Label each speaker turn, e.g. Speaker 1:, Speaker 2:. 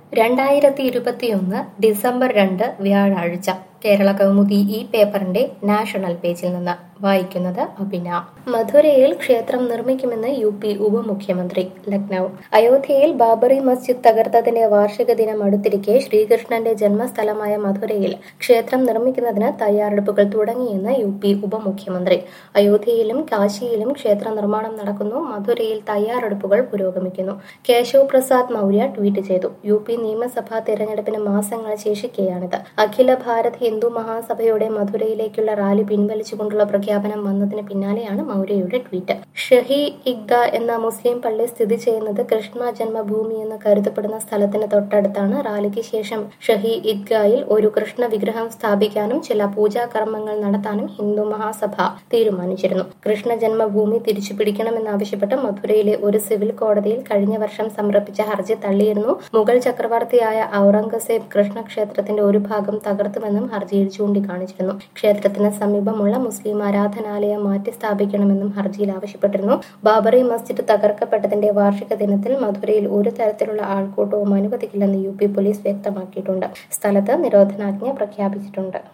Speaker 1: രണ്ടായിരത്തി ഇരുപത്തിയൊന്ന് ഡിസംബർ രണ്ട് വ്യാഴാഴ്ച കേരള കൗമുദി ഈ പേപ്പറിന്റെ നാഷണൽ പേജിൽ നിന്ന് വായിക്കുന്നത് അഭിന മധുരയിൽ ക്ഷേത്രം നിർമ്മിക്കുമെന്ന് യു പി ഉപമുഖ്യമന്ത്രി ലക്നൌ അയോധ്യയിൽ ബാബറി മസ്ജിദ് തകർത്തതിന്റെ വാർഷിക ദിനം അടുത്തിരിക്കെ ശ്രീകൃഷ്ണന്റെ ജന്മസ്ഥലമായ മധുരയിൽ ക്ഷേത്രം നിർമ്മിക്കുന്നതിന് തയ്യാറെടുപ്പുകൾ തുടങ്ങിയെന്ന് യു പി ഉപമുഖ്യമന്ത്രി അയോധ്യയിലും കാശിയിലും ക്ഷേത്ര നിർമ്മാണം നടക്കുന്നു മധുരയിൽ തയ്യാറെടുപ്പുകൾ പുരോഗമിക്കുന്നു കേശവ് പ്രസാദ് മൗര്യ ട്വീറ്റ് ചെയ്തു യു പി നിയമസഭാ തെരഞ്ഞെടുപ്പിന് മാസങ്ങൾ ശേഷിക്കെയാണിത് അഖില ഭാരത് ഹിന്ദു മഹാസഭയുടെ മധുരയിലേക്കുള്ള റാലി പിൻവലിച്ചുകൊണ്ടുള്ള പ്രഖ്യാപനം വന്നതിന് പിന്നാലെയാണ് മൗര്യയുടെ ട്വീറ്റ് ഷഹി ഇഗ്ദ എന്ന മുസ്ലിം പള്ളി സ്ഥിതി ചെയ്യുന്നത് കൃഷ്ണ ജന്മഭൂമി എന്ന് കരുതപ്പെടുന്ന സ്ഥലത്തിന് തൊട്ടടുത്താണ് റാലിക്ക് ശേഷം ഷഹി ഇദ്ഗായിൽ ഒരു കൃഷ്ണ വിഗ്രഹം സ്ഥാപിക്കാനും ചില പൂജാകർമ്മങ്ങൾ നടത്താനും ഹിന്ദു മഹാസഭ തീരുമാനിച്ചിരുന്നു കൃഷ്ണ ജന്മഭൂമി തിരിച്ചു പിടിക്കണമെന്നാവശ്യപ്പെട്ട് മധുരയിലെ ഒരു സിവിൽ കോടതിയിൽ കഴിഞ്ഞ വർഷം സമർപ്പിച്ച ഹർജി തള്ളിയിരുന്നു മുഗൾ ചക്രവർത്തിയായ ഔറംഗസേബ് കൃഷ്ണക്ഷേത്രത്തിന്റെ ഒരു ഭാഗം തകർത്തുവെന്നും ഹർജിയിൽ ചൂണ്ടിക്കാണിച്ചിരുന്നു ക്ഷേത്രത്തിന് സമീപമുള്ള മുസ്ലിം ആരാധനാലയം മാറ്റി സ്ഥാപിക്കണമെന്നും ഹർജിയിൽ ആവശ്യപ്പെട്ടിരുന്നു ബാബറി മസ്ജിദ് തകർക്കപ്പെട്ടതിന്റെ വാർഷിക ദിനത്തിൽ മധുരയിൽ ഒരു തരത്തിലുള്ള ആൾക്കൂട്ടവും അനുവദിക്കില്ലെന്ന് യു പി പോലീസ് വ്യക്തമാക്കിയിട്ടുണ്ട് സ്ഥലത്ത് നിരോധനാജ്ഞ പ്രഖ്യാപിച്ചിട്ടുണ്ട്